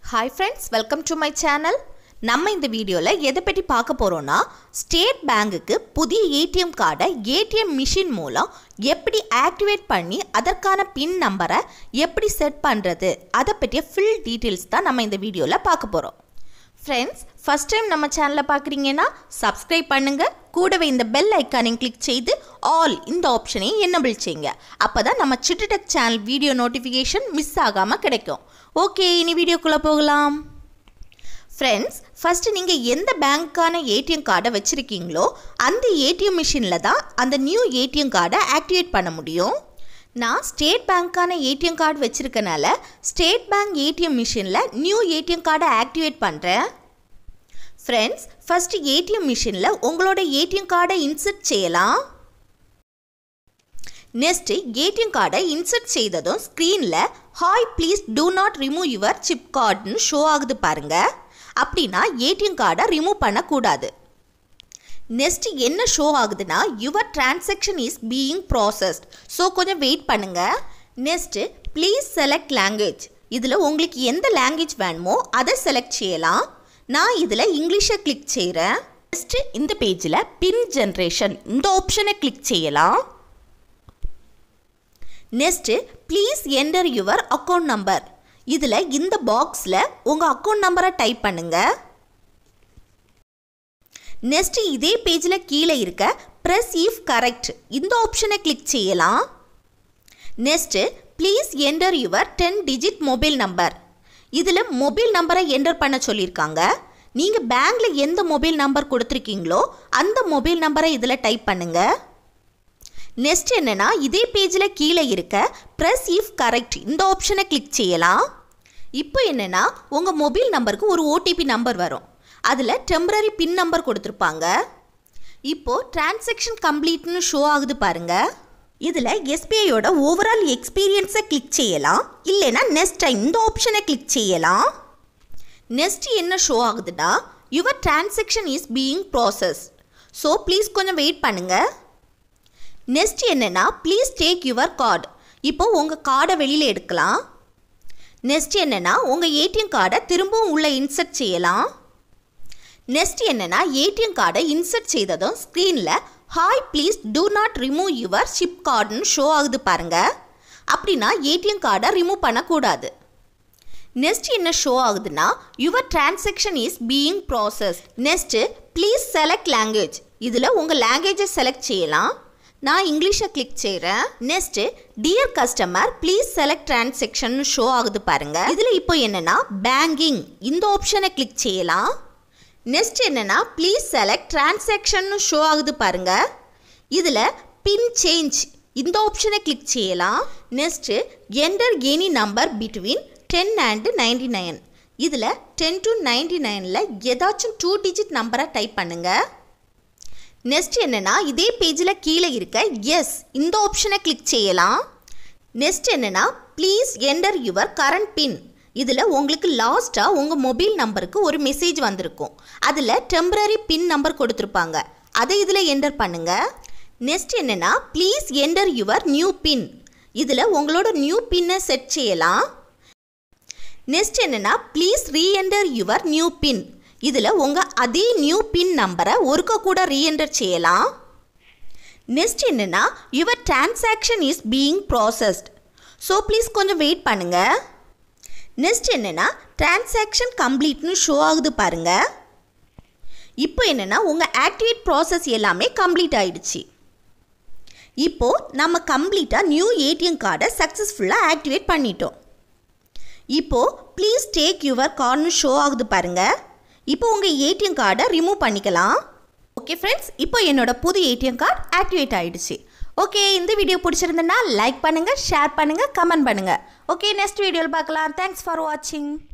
hi friends welcome to my channel நம்ம இந்த வீடியோவில் எதை பற்றி பார்க்க போகிறோன்னா ஸ்டேட் பேங்குக்கு புதிய ஏடிஎம் கார்டை ஏடிஎம் மிஷின் மூலம் எப்படி ஆக்டிவேட் பண்ணி அதற்கான பின் நம்பரை எப்படி செட் பண்ணுறது அதை பற்றிய ஃபுல் டீட்டெயில்ஸ் தான் நம்ம இந்த வீடியோவில் பார்க்க போகிறோம் ஃப்ரெண்ட்ஸ் ஃபஸ்ட் டைம் நம்ம சேனலை பார்க்குறீங்கன்னா சப்ஸ்கிரைப் பண்ணுங்கள் கூடவே இந்த பெல் ஐக்கானையும் கிளிக் செய்து ஆல் இந்த ஆப்ஷனையும் என்னபிள் செய்யுங்க அப்போ தான் நம்ம சிட்டுடெக் சேனல் வீடியோ நோட்டிஃபிகேஷன் மிஸ் ஆகாமல் கிடைக்கும் ஓகே இனி வீடியோக்குள்ளே போகலாம் ஃப்ரெண்ட்ஸ் ஃபஸ்ட்டு நீங்கள் எந்த பேங்க்கான ஏடிஎம் கார்டை வச்சுருக்கீங்களோ அந்த ஏடிஎம் மிஷினில் தான் அந்த நியூ ஏடிஎம் கார்டை ஆக்டிவேட் பண்ண முடியும் நான் ஸ்டேட் பேங்க்கான ஏடிஎம் கார்டு வச்சுருக்கனால ஸ்டேட் பேங்க் ஏடிஎம் மிஷினில் நியூ ஏடிஎம் கார்டை ஆக்டிவேட் பண்ணுறேன் ஃப்ரெண்ட்ஸ் ஃபஸ்ட்டு ஏடிஎம் மிஷினில் உங்களோட ஏடிஎம் கார்டை இன்சர்ட் செய்யலாம் நெக்ஸ்ட்டு ஏடிஎம் கார்டை இன்சர்ட் செய்ததும் ஸ்க்ரீனில் hi please do not remove your chip கார்டுன்னு ஷோ ஆகுது பாருங்க அப்படின்னா ஏடிஎம் கார்டை ரிமூவ் பண்ணக்கூடாது நெக்ஸ்ட் என்ன ஷோ ஆகுதுன்னா your transaction is being processed so கொஞ்சம் வெயிட் பண்ணுங்க நெக்ஸ்ட்டு ப்ளீஸ் செலக்ட் லாங்குவேஜ் இதில் உங்களுக்கு எந்த லாங்குவேஜ் வேணுமோ அதை செலக்ட் செய்யலாம் நான் இதில் இங்கிலீஷை கிளிக் செய்கிறேன் நெக்ஸ்ட்டு இந்த பேஜில் பின் ஜென்ரேஷன் இந்த ஆப்ஷனை கிளிக் செய்யலாம் next please enter your account number இதில் இந்த பாக்ஸில் உங்கள் அக்கௌண்ட் நம்பரை டைப் பண்ணுங்கள் நெக்ஸ்ட் இதே பேஜில் கீழே இருக்க ப்ரெஸ் இஃப் கரெக்ட் இந்த ஆப்ஷனை கிளிக் செய்யலாம் next please enter your ten digit mobile number இதில் மொபைல் நம்பரை என்டர் பண்ண சொல்லியிருக்காங்க நீங்கள் பேங்க்கில் எந்த மொபைல் நம்பர் கொடுத்துருக்கீங்களோ அந்த மொபைல் நம்பரை இதில் டைப் பண்ணுங்கள் நெக்ஸ்ட் என்னென்னா இதே பேஜில் கீழே இருக்க ப்ரெஸ் இஃப் கரெக்ட் இந்த ஆப்ஷனை கிளிக் செய்யலாம் இப்போ என்னென்னா உங்கள் மொபைல் நம்பருக்கு ஒரு ஓடிபி நம்பர் வரும் அதில் டெம்பரரி பின் நம்பர் கொடுத்துருப்பாங்க இப்போது டிரான்சாக்ஷன் கம்ப்ளீட்னு ஷோ ஆகுது பாருங்க இதில் எஸ்பிஐயோட ஓவரால் எக்ஸ்பீரியன்ஸை கிளிக் செய்யலாம் இல்லைன்னா நெக்ஸ்ட் டைம் இந்த ஆப்ஷனை கிளிக் செய்யலாம் நெக்ஸ்ட் என்ன ஷோ ஆகுதுன்னா your transaction is being process so please கொஞ்சம் வெயிட் பண்ணுங்கள் நெக்ஸ்ட் என்னென்னா ப்ளீஸ் டேக் யுவர் கார்டு இப்போ உங்கள் கார்டை வெளியில் எடுக்கலாம் நெக்ஸ்ட் என்னென்னா உங்கள் ஏடிஎம் கார்டை திரும்பவும் உள்ளே இன்சர்ட் செய்யலாம் நெக்ஸ்ட் என்னென்னா ஏடிஎம் கார்டை இன்சர்ட் செய்ததும் ஸ்க்ரீனில் hi please do not remove your chip கார்டுன்னு ஷோ ஆகுது பாருங்க அப்படின்னா ஏடிஎம் கார்டை ரிமூவ் பண்ணக்கூடாது நெக்ஸ்ட் என்ன ஷோ ஆகுதுன்னா your transaction is being process next please select language இதில் உங்கள் லாங்குவேஜை செலக்ட் செய்யலாம் நான் இங்கிலீஷை கிளிக் செய்கிறேன் next dear customer please select transaction show ஆகுது பாருங்க இதில் இப்போ என்னென்னா பேங்கிங் இந்த ஆப்ஷனை கிளிக் செய்யலாம் நெக்ஸ்ட் என்னென்னா ப்ளீஸ் செலக்ட் டிரான்சாக்ஷன் ஷோ ஆகுது பாருங்க இதில் பின் சேஞ்ச் இந்த ஆப்ஷனை கிளிக் செய்யலாம் next enter any number between ten and ninety nine இதில் டென் டு நைன்டி நைனில் ஏதாச்சும் டூ டிஜிட் நம்பரை டைப் பண்ணுங்கள் நெக்ஸ்ட் என்னென்னா இதே பேஜில் கீழே இருக்க எஸ் இந்த ஆப்ஷனை கிளிக் செய்யலாம் நெக்ஸ்ட் என்னென்னா please enter your current pin இதில் உங்களுக்கு லாஸ்ட்டாக உங்கள் மொபைல் நம்பருக்கு ஒரு மெசேஜ் வந்திருக்கும் அதில் டெம்பரரி பின் நம்பர் கொடுத்துருப்பாங்க அதை இதில் என்டர் பண்ணுங்கள் நெக்ஸ்ட் என்னென்னா please enter your new pin இதில் உங்களோட நியூ பின்னை செட் செய்யலாம் நெக்ஸ்ட் என்னென்னா please reenter your new pin இதில் உங்கள் அதே நியூ பின் நம்பரை ஒருக்க கூட ரீஎன்டர் செய்யலாம் நெக்ஸ்ட் என்னென்னா your transaction is being processed so please கொஞ்சம் வெயிட் பண்ணுங்கள் நெக்ஸ்ட் என்னென்னா டிரான்சாக்ஷன் கம்ப்ளீட்னு ஷோ ஆகுது பாருங்கள் இப்போ என்னென்னா உங்கள் ஆக்டிவேட் ப்ராசஸ் எல்லாமே கம்ப்ளீட் ஆயிடுச்சு இப்போது நம்ம கம்ப்ளீட்டாக நியூ ஏடிஎம் கார்டை சக்ஸஸ்ஃபுல்லாக ஆக்டிவேட் பண்ணிட்டோம் இப்போது ப்ளீஸ் டேக் யுவர் கார்டுன்னு ஷோ ஆகுது பாருங்கள் இப்போ உங்கள் ஏடிஎம் கார்டை ரிமூவ் பண்ணிக்கலாம் ஓகே ஃப்ரெண்ட்ஸ் இப்போ என்னோட புது ஏடிஎம் கார்டு ஆக்டிவேட் ஆகிடுச்சு ஓகே இந்த வீடியோ பிடிச்சிருந்தனா லைக் பண்ணுங்கள் ஷேர் பண்ணுங்கள் கமெண்ட் பண்ணுங்கள் ஓகே நெக்ஸ்ட் வீடியோவில் பார்க்கலாம் தேங்க்ஸ் ஃபார் வாட்சிங்